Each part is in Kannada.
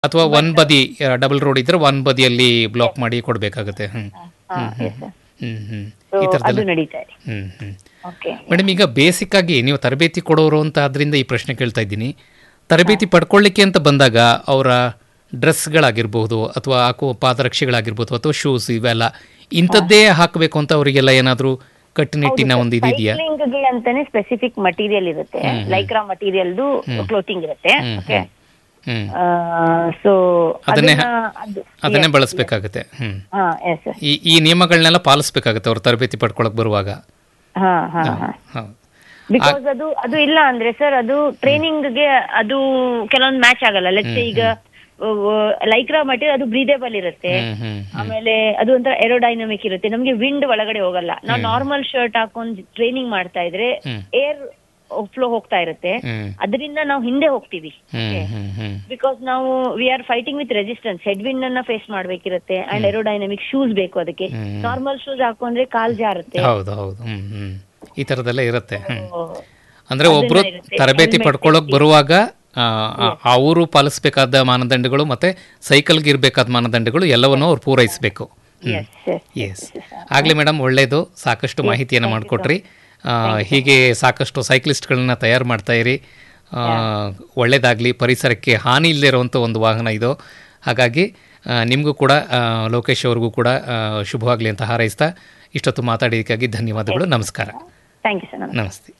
ಅಥವಾ ಒನ್ ಬದಿ ಡಬಲ್ ರೋಡ್ ಇದ್ರೆ ಒನ್ ಬದಿಯಲ್ಲಿ ಬ್ಲಾಕ್ ಮಾಡಿ ಕೊಡಬೇಕಾಗುತ್ತೆ ಹ್ಮ್ ಹಾ yes sir hmm hmm so ಈ ಅದು ಥರದ್ದೆಲ್ಲ ನಡೀತಾ ಇದೆ ಹ್ಮ್ ಹ್ಮ್ ಓಕೆ ಮೇಡಮ್ ಈಗ ಬೇಸಿಕ್ ಆಗಿ ನೀವು ತರಬೇತಿ ಕೊಡೋರು ಅಂತ ಆದ್ರಿಂದ ಈ ಪ್ರಶ್ನೆ ಕೇಳ್ತಾ ಇದ್ದೀನಿ ತರಬೇತಿ ಪಡ್ಕೊಳ್ಳಿಕ್ಕೆ ಅಂತ ಬಂದಾಗ ಅವರ ಡ್ರೆಸ್ಗಳಾಗಿರ್ಬೋದು ಅಥವಾ ಹಾಕುವ ಪಾದರಕ್ಷೆಗಳಾಗಿರ್ಬೋದು ಅಥವಾ ಶೂಸ್ ಇವೆಲ್ಲ ಇಂಥದ್ದೇ ಹಾಕಬೇಕು ಅಂತ ಅವರಿಗೆಲ್ಲ ಏನಾದರೂ ಕಟ್ಟುನಿಟ್ಟಿನ ಒಂದು ಇದಿದೆಯಾ ಗೆ ಅಂತಾನೆ ಸ್ಪೆಸಿಫಿಕ್ ಮಟೀರಿಯಲ್ ಇರುತ್ತೆ ಲೈಕ್ರಾ ಮಟೀರಿಯಲ್ದು ಕ್ಲೋತಿಂಗ್ ಇರುತ್ತೆ ಓಕೆ ಹ್ಮ್ ಸೊ ಅದನ್ನೇ ಅದು ಅದನ್ನೇ ಬಳಸಬೇಕಾಗುತ್ತೆ ಹ್ಮ್ ಹಾ ಎಸ್ ಸರ್ ಈ ಈ ನಿಯಮಗಳನ್ನೆಲ್ಲ ಪಾಲಿಸ್ಬೇಕಾಗುತ್ತೆ ಅವ್ರು ತರಬೇತಿ ಪಡ್ಕೊಳಕ್ ಬರುವಾಗ ಹಾ ಹಾ ಹಾ ಹೌದು ಬಿಕಾಸ್ ಅದು ಅದು ಇಲ್ಲ ಅಂದ್ರೆ ಸರ್ ಅದು ಟ್ರೈನಿಂಗ್ ಗೆ ಅದು ಕೆಲವೊಂದು ಮ್ಯಾಚ್ ಆಗಲ್ಲ ಲೆಟ್ಸ್ ಈಗ ಲೈಕ್ರಾ ಮಟೀರಿಯಲ್ ಅದು ಬ್ರೀದೇಬಲ್ ಇರುತ್ತೆ ಹ್ಮ್ ಹ್ಮ್ ಆಮೇಲೆ ಅದು ಒಂಥರ ಏರೋಡೈನಮಿಕ್ ಇರುತ್ತೆ ನಮ್ಗೆ ವಿಂಡ್ ಒಳಗಡೆ ಹೋಗಲ್ಲ ನಾವು ನಾರ್ಮಲ್ ಶರ್ಟ್ ಹಾಕೊಂಡು ಟ್ರೈನಿಂಗ್ ಮಾಡ್ತಾ ಇದ್ರೆ ಹ್ಮ್. ಏರ್ ಫ್ಲೋ ಹೋಗ್ತಾ ಇರುತ್ತೆ ಹ್ಮ್ ಅದರಿಂದ ನಾವು ಹಿಂದೆ ಹೋಗ್ತೀವಿ ಹ್ಮ್ ಹ್ಮ್ ಹ್ಮ್ ಬಿಕಾಸ್ ನಾವು we are fighting with resistance head wind ಅನ್ನ ಫೇಸ್ ಮಾಡ್ಬೇಕಿರುತ್ತೆ ಅಂಡ್ ಏರೋಡೈನಮಿಕ್ ಶೂಸ್ ಬೇಕು ಅದಕ್ಕೆ ಹ್ಮ್. ನಾರ್ಮಲ್ ಶೂಸ್ ಹಾಕೊಂಡ್ರೆ ಕಾಲ್ ಜಾರುತ್ತೆ ಹೌದು ಹೌದು ಹ್ಮ್ ಹ್ಮ್ ಈ ಥರದ್ದೆಲ್ಲ ಇರುತ್ತೆ ಹ್ಮ್ So, ಅಂದ್ರೆ ಒಬ್ರು ಇರುತ್ತೆ. ತರಬೇತಿ Helmet ಪಡ್ಕೊಳ್ಳೋಕ್ ಬರುವಾಗ ಆ, ಆ- ಅವರು ಪಾಲಿಸಬೇಕಾದ ಮಾನದಂಡಗಳು ಮತ್ತೆ ಸೈಕಲ್ಗೆ ಇರಬೇಕಾದ ಮಾನದಂಡಗಳು ಎಲ್ಲವನ್ನೂ ಅವ್ರು ಪೂರೈಸಬೇಕು yes, yes, ಎಸ್ ಆಗಲಿ ಮೇಡಮ್ ಒಳ್ಳೆಯದು ಸಾಕಷ್ಟು ಮಾಹಿತಿಯನ್ನು ಮಾಡಿಕೊಟ್ರಿ ಹೀಗೆ ಸಾಕಷ್ಟು ಸೈಕ್ಲಿಸ್ಟ್ಗಳನ್ನ ತಯಾರು ಮಾಡ್ತಾ ಇರಿ ಆ, ಒಳ್ಳೆಯದಾಗಲಿ ಪರಿಸರಕ್ಕೆ ಹಾನಿ ಇಲ್ಲದೆ ಇರುವಂಥ ಒಂದು ವಾಹನ ಇದು ಹಾಗಾಗಿ ಆ, ನಿಮಗೂ ಕೂಡ ಆ, ಲೋಕೇಶ್ ಅವ್ರಿಗೂ ಕೂಡ ಆ, ಶುಭವಾಗಲಿ ಅಂತ ಹಾರೈಸ್ತಾ ಇಷ್ಟೊತ್ತು ಮಾತಾಡಿದ್ದಕ್ಕಾಗಿ ಧನ್ಯವಾದಗಳು ನಮಸ್ಕಾರ Thank you, sir. ನಮಸ್ತೆ. ನಮಸ್ತೆ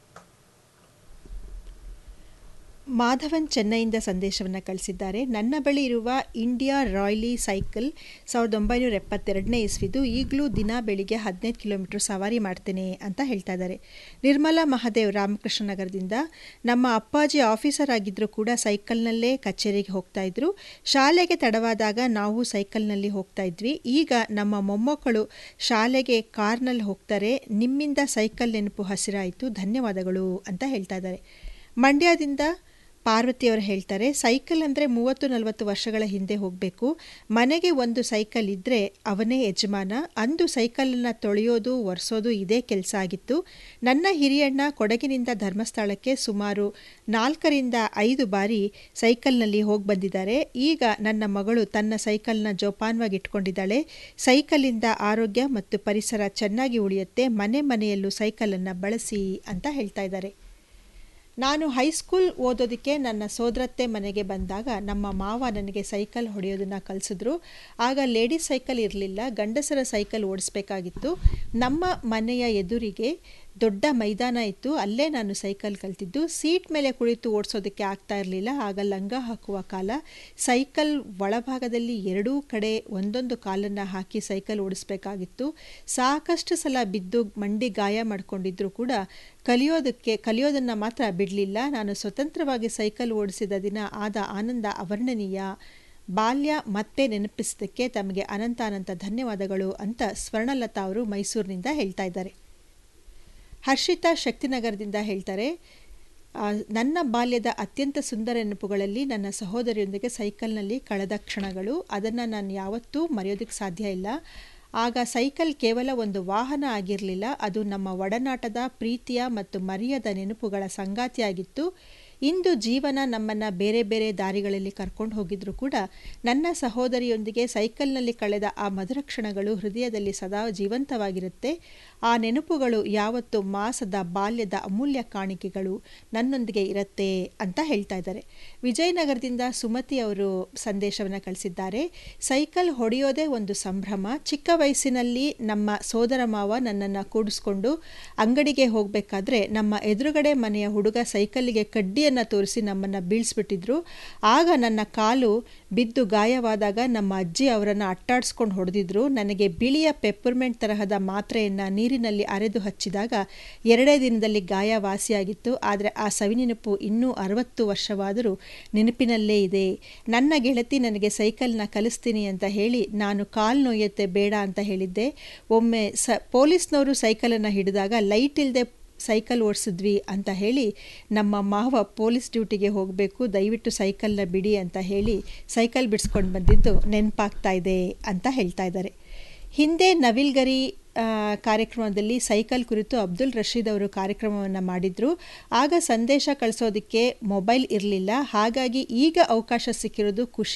ಮಾಧವನ್ ಚೆನ್ನೈಯಿಂದ ಸಂದೇಶವನ್ನು ಕಳಿಸಿದ್ದಾರೆ ನನ್ನ ಬಳಿ ಇರುವ ಇಂಡಿಯಾ ರಾಯ್ಲಿ ಸೈಕಲ್ ಸಾವಿರದ ಒಂಬೈನೂರ ಎಪ್ಪತ್ತೆರಡನೇ ಇಸ್ವಿದು ಈಗಲೂ ದಿನ ಬೆಳಿಗ್ಗೆ ಹದಿನೈದು ಕಿಲೋಮೀಟರ್ ಸವಾರಿ ಮಾಡ್ತೇನೆ ಅಂತ ಹೇಳ್ತಾ ಇದ್ದಾರೆ ನಿರ್ಮಲಾ ಮಹಾದೇವ್ ರಾಮಕೃಷ್ಣ ನಗರದಿಂದ ನಮ್ಮ ಅಪ್ಪಾಜಿ ಆಫೀಸರ್ ಆಗಿದ್ದರೂ ಕೂಡ ಸೈಕಲ್ನಲ್ಲೇ ಕಚೇರಿಗೆ ಹೋಗ್ತಾ ಇದ್ರು ಶಾಲೆಗೆ ತಡವಾದಾಗ ನಾವು ಸೈಕಲ್ನಲ್ಲಿ ಹೋಗ್ತಾ ಇದ್ವಿ ಈಗ ನಮ್ಮ ಮೊಮ್ಮಕ್ಕಳು ಶಾಲೆಗೆ ಕಾರ್ನಲ್ಲಿ ಹೋಗ್ತಾರೆ ನಿಮ್ಮಿಂದ ಸೈಕಲ್ ನೆನಪು ಹಸಿರಾಯಿತು ಧನ್ಯವಾದಗಳು ಅಂತ ಹೇಳ್ತಾ ಇದ್ದಾರೆ ಮಂಡ್ಯದಿಂದ ಪಾರ್ವತಿಯವರು ಹೇಳ್ತಾರೆ ಸೈಕಲ್ ಅಂದರೆ ಮೂವತ್ತು ನಲವತ್ತು ವರ್ಷಗಳ ಹಿಂದೆ ಹೋಗಬೇಕು ಮನೆಗೆ ಒಂದು ಸೈಕಲ್ ಇದ್ದರೆ ಅವನೇ ಯಜಮಾನ ಅಂದು ಸೈಕಲನ್ನು ತೊಳೆಯೋದು ಒರೆಸೋದು ಇದೇ ಕೆಲಸ ಆಗಿತ್ತು ನನ್ನ ಹಿರಿಯಣ್ಣ ಕೊಡಗಿನಿಂದ ಧರ್ಮಸ್ಥಳಕ್ಕೆ ಸುಮಾರು ನಾಲ್ಕರಿಂದ ಐದು ಬಾರಿ ಸೈಕಲ್ನಲ್ಲಿ ಹೋಗಿ ಬಂದಿದ್ದಾರೆ ಈಗ ನನ್ನ ಮಗಳು ತನ್ನ ಸೈಕಲ್ನ ಜೋಪಾನವಾಗಿ ಇಟ್ಕೊಂಡಿದ್ದಾಳೆ ಸೈಕಲಿಂದ ಆರೋಗ್ಯ ಮತ್ತು ಪರಿಸರ ಚೆನ್ನಾಗಿ ಉಳಿಯುತ್ತೆ ಮನೆ ಮನೆಯಲ್ಲೂ ಸೈಕಲನ್ನು ಬಳಸಿ ಅಂತ ಹೇಳ್ತಾ ಇದ್ದಾರೆ ನಾನು ಹೈಸ್ಕೂಲ್ ಓದೋದಕ್ಕೆ ನನ್ನ ಸೋದರತ್ತೆ ಮನೆಗೆ ಬಂದಾಗ ನಮ್ಮ ಮಾವ ನನಗೆ ಸೈಕಲ್ ಹೊಡೆಯೋದನ್ನು ಕಲಿಸಿದ್ರು ಆಗ ಲೇಡೀಸ್ ಸೈಕಲ್ ಇರಲಿಲ್ಲ ಗಂಡಸರ ಸೈಕಲ್ ಓಡಿಸ್ಬೇಕಾಗಿತ್ತು ನಮ್ಮ ಮನೆಯ ಎದುರಿಗೆ ದೊಡ್ಡ ಮೈದಾನ ಇತ್ತು ಅಲ್ಲೇ ನಾನು ಸೈಕಲ್ ಕಲ್ತಿದ್ದು ಸೀಟ್ ಮೇಲೆ ಕುಳಿತು ಓಡಿಸೋದಕ್ಕೆ ಆಗ್ತಾ ಇರಲಿಲ್ಲ ಆಗ ಲಂಗ ಹಾಕುವ ಕಾಲ ಸೈಕಲ್ ಒಳಭಾಗದಲ್ಲಿ ಎರಡೂ ಕಡೆ ಒಂದೊಂದು ಕಾಲನ್ನು ಹಾಕಿ ಸೈಕಲ್ ಓಡಿಸ್ಬೇಕಾಗಿತ್ತು ಸಾಕಷ್ಟು ಸಲ ಬಿದ್ದು ಮಂಡಿ ಗಾಯ ಮಾಡಿಕೊಂಡಿದ್ರು ಕೂಡ ಕಲಿಯೋದಕ್ಕೆ ಕಲಿಯೋದನ್ನು ಮಾತ್ರ ಬಿಡಲಿಲ್ಲ ನಾನು ಸ್ವತಂತ್ರವಾಗಿ ಸೈಕಲ್ ಓಡಿಸಿದ ದಿನ ಆದ ಆನಂದ ಅವರ್ಣನೀಯ ಬಾಲ್ಯ ಮತ್ತೆ ನೆನಪಿಸೋದಕ್ಕೆ ತಮಗೆ ಅನಂತ ಅನಂತ ಧನ್ಯವಾದಗಳು ಅಂತ ಸ್ವರ್ಣಲತಾ ಅವರು ಮೈಸೂರಿನಿಂದ ಹೇಳ್ತಾ ಇದ್ದಾರೆ ಹರ್ಷಿತಾ ಶಕ್ತಿನಗರದಿಂದ ಹೇಳ್ತಾರೆ ಆ, ನನ್ನ ಬಾಲ್ಯದ ಅತ್ಯಂತ ಸುಂದರ ನೆನಪುಗಳಲ್ಲಿ ನನ್ನ ಸಹೋದರಿಯೊಂದಿಗೆ ಸೈಕಲ್ನಲ್ಲಿ ಕಳೆದ ಕ್ಷಣಗಳು ಅದನ್ನು ನಾನು ಯಾವತ್ತೂ ಮರೆಯೋದಕ್ಕೆ ಸಾಧ್ಯ ಇಲ್ಲ ಆಗ ಸೈಕಲ್ ಕೇವಲ ಒಂದು ವಾಹನ ಆಗಿರಲಿಲ್ಲ ಅದು ನಮ್ಮ ಒಡನಾಟದ ಪ್ರೀತಿಯ ಮತ್ತು ಮರೆಯದ ನೆನಪುಗಳ ಸಂಗಾತಿಯಾಗಿತ್ತು ಇಂದು ಜೀವನ ನಮ್ಮನ್ನು ಬೇರೆ ಬೇರೆ ದಾರಿಗಳಲ್ಲಿ ಕರ್ಕೊಂಡು ಹೋಗಿದ್ರು ಕೂಡ ನನ್ನ ಸಹೋದರಿಯೊಂದಿಗೆ ಸೈಕಲ್ನಲ್ಲಿ ಕಳೆದ ಆ ಮಧುರ ಕ್ಷಣಗಳು ಹೃದಯದಲ್ಲಿ ಸದಾ ಜೀವಂತವಾಗಿರುತ್ತೆ ಆ ನೆನಪುಗಳು ಯಾವತ್ತು ಮಾಸದ ಬಾಲ್ಯದ ಅಮೂಲ್ಯ ಕಾಣಿಕೆಗಳು ನನ್ನೊಂದಿಗೆ ಇರುತ್ತೆ ಅಂತ ಹೇಳ್ತಾ ಇದ್ದಾರೆ ವಿಜಯನಗರದಿಂದ ಸುಮತಿ ಅವರು ಸಂದೇಶವನ್ನು ಕಳಿಸಿದ್ದಾರೆ ಸೈಕಲ್ ಹೊಡೆಯೋದೇ ಒಂದು ಸಂಭ್ರಮ ಚಿಕ್ಕ ವಯಸ್ಸಿನಲ್ಲಿ ನಮ್ಮ ಸೋದರ ಮಾವ ನನ್ನನ್ನು ಕೂಡಿಸ್ಕೊಂಡು ಅಂಗಡಿಗೆ ಹೋಗಬೇಕಾದ್ರೆ ನಮ್ಮ ಎದುರುಗಡೆ ಮನೆಯ ಹುಡುಗ ಸೈಕಲ್ಲಿಗೆ ಕಡ್ಡಿಯನ್ನು ತೋರಿಸಿ ನಮ್ಮನ್ನು ಬೀಳಿಸ್ಬಿಟ್ಟಿದ್ರು ಆಗ ನನ್ನ ಕಾಲು ಬಿದ್ದು ಗಾಯವಾದಾಗ ನಮ್ಮ ಅಜ್ಜಿ ಅವರನ್ನು ಅಟ್ಟಾಡಿಸ್ಕೊಂಡು ಹೊಡೆದಿದ್ರು ನನಗೆ ಬಿಳಿಯ ಪೆಪ್ಪರ್ಮೆಂಟ್ ತರಹದ ಮಾತ್ರೆಯನ್ನು ನೀರಿನಲ್ಲಿ ಅರೆದು ಹಚ್ಚಿದಾಗ ಎರಡೇ ದಿನದಲ್ಲಿ ಗಾಯ ವಾಸಿಯಾಗಿತ್ತು ಆದರೆ ಆ ಸವಿನೆನಪು ಇನ್ನೂ ಅರವತ್ತು ವರ್ಷವಾದರೂ ನೆನಪಿನಲ್ಲೇ ಇದೆ ನನ್ನ ಗೆಳತಿ ನನಗೆ ಸೈಕಲ್ನ ಕಲಿಸ್ತೀನಿ ಅಂತ ಹೇಳಿ ನಾನು ಕಾಲು ನೋಯುತ್ತೆ ಬೇಡ ಅಂತ ಹೇಳಿದ್ದೆ ಒಮ್ಮೆ ಸ ಪೊಲೀಸ್ನವರು ಸೈಕಲನ್ನು ಹಿಡಿದಾಗ ಲೈಟ್ ಇಲ್ಲದೆ ಸೈಕಲ್ ಓಡಿಸಿದ್ವಿ ಅಂತ ಹೇಳಿ ನಮ್ಮ ಮಾವ ಪೊಲೀಸ್ ಡ್ಯೂಟಿಗೆ ಹೋಗಬೇಕು ದಯವಿಟ್ಟು ಸೈಕಲ್ನ ಬಿಡಿ ಅಂತ ಹೇಳಿ ಸೈಕಲ್ ಬಿಡಿಸ್ಕೊಂಡು ಬಂದಿದ್ದು ನೆನಪಾಗ್ತಾ ಇದೆ ಅಂತ ಹೇಳ್ತಾ ಇದ್ದಾರೆ ಹಿಂದೆ ನವಿಲ್ಗರಿ ಆ, ಕಾರ್ಯಕ್ರಮದಲ್ಲಿ ಸೈಕಲ್ ಕುರಿತು ಅಬ್ದುಲ್ ರಶೀದ್ ಅವರು ಕಾರ್ಯಕ್ರಮವನ್ನು ಮಾಡಿದ್ರು ಆಗ ಸಂದೇಶ ಕಳಿಸೋದಕ್ಕೆ ಮೊಬೈಲ್ ಇರಲಿಲ್ಲ ಹಾಗಾಗಿ ಈಗ ಅವಕಾಶ ಸಿಕ್ಕಿರೋದು ಖುಷಿ